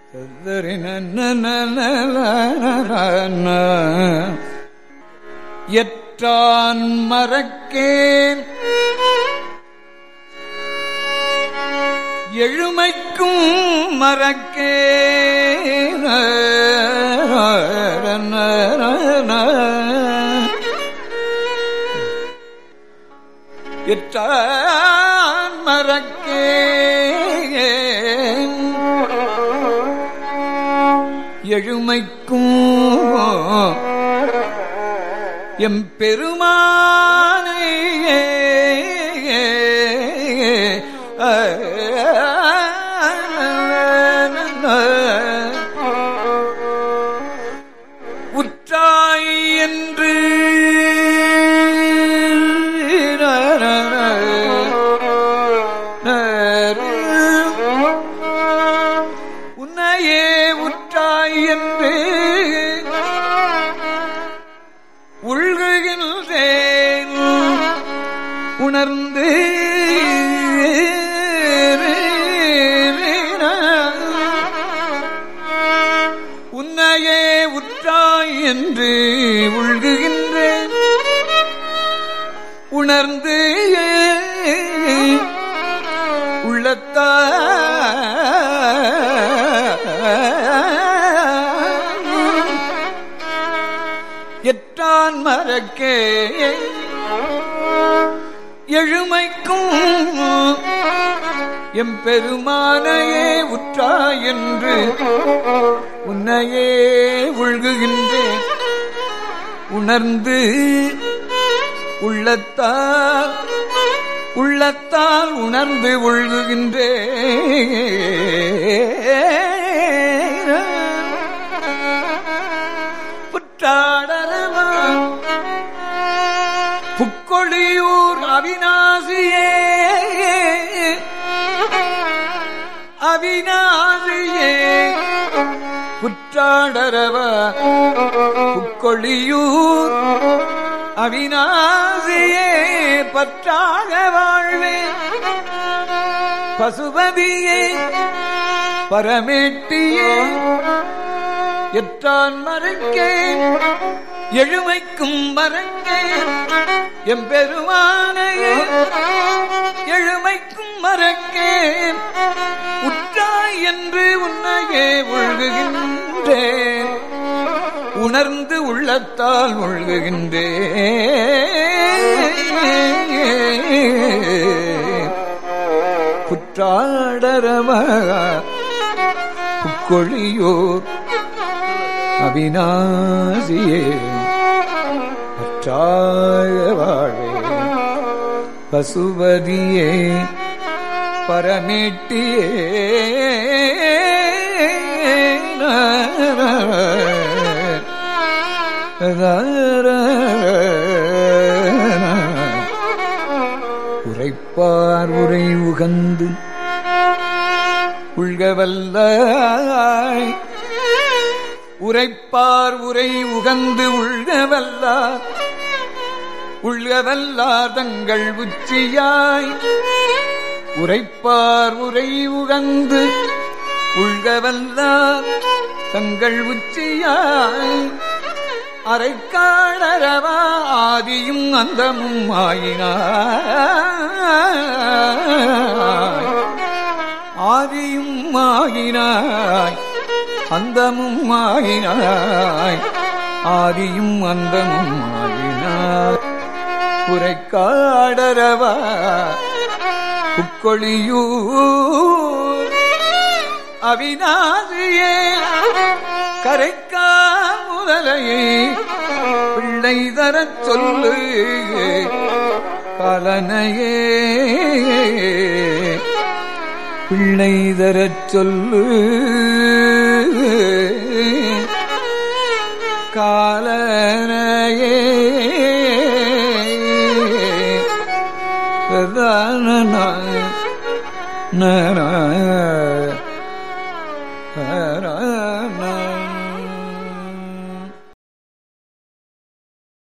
எற்றான் மறக்கேன் எழுமைக்கும் மறக்கேன் எற்றான் மறக்கேன் எழுமைக்கும் M பெருமானே உற்றாய் என்று உன்னையே உற்றாய் என்று உள்குகின்றேன் உணர்ந்து உன்னையே உற்றாய் என்று உள்குகின்றேன் உணர்ந்து உள்ளத்தா எட்டான் மறக்கே எழுமைக்கும் எம் பெருமானையே உற்றா என்று உன்னையே உள்குகின்றேன் உணர்ந்து உள்ளத்தால் உள்ளத்தால் உணர்ந்து உள்குகின்றேன் புற்றாடலவா புக்கொழியூர் அவிநாசியே அவிநாசியே புற்றாடரவ புக்கொழியூர் அவிநாசியே பற்றாக வாழ்வே பசுபதியே பரமேட்டியே எற்றான் மறக்கேன் எழுமைக்கும் மறக்கேன் எம்பெருமானையே எழுமைக்கும் மறக்கேன் உற்றாய் என்று உன்னையே ஒழுகுகின்றேன் உணர்ந்து உள்ளத்தால் ஒழுகுகின்றேன் புற்றாடரவ புக்கொழியோர் அவிநாசியே பற்றாய வாழே பசுபதியே பரமேட்டியே உரைப்பார் உரை உகந்து உள்கவல்லாய் உரைப்பார் உரை உகந்து உள்கவல்லார் உள்கவல்லார் தங்கள் உச்சியாய் உரைப்பார் உரை உகந்து உள்கவல்லார் தங்கள் உச்சியாய் அரைக்காணரவா ஆதியும் அந்தமும் ஆயினாய் ஆதியும் ஆயினாய் அந்தமும் ஆயினாய் ஆதியும் அந்தமும் ஆயினாய் உரைக்காடரவா புக்கொழியூர் அவிநாசியே கரைக்கா முதலையே பிள்ளை தரச் சொல்லு கலனையே பிள்ளை தரச் சொல்லு காலனையே நன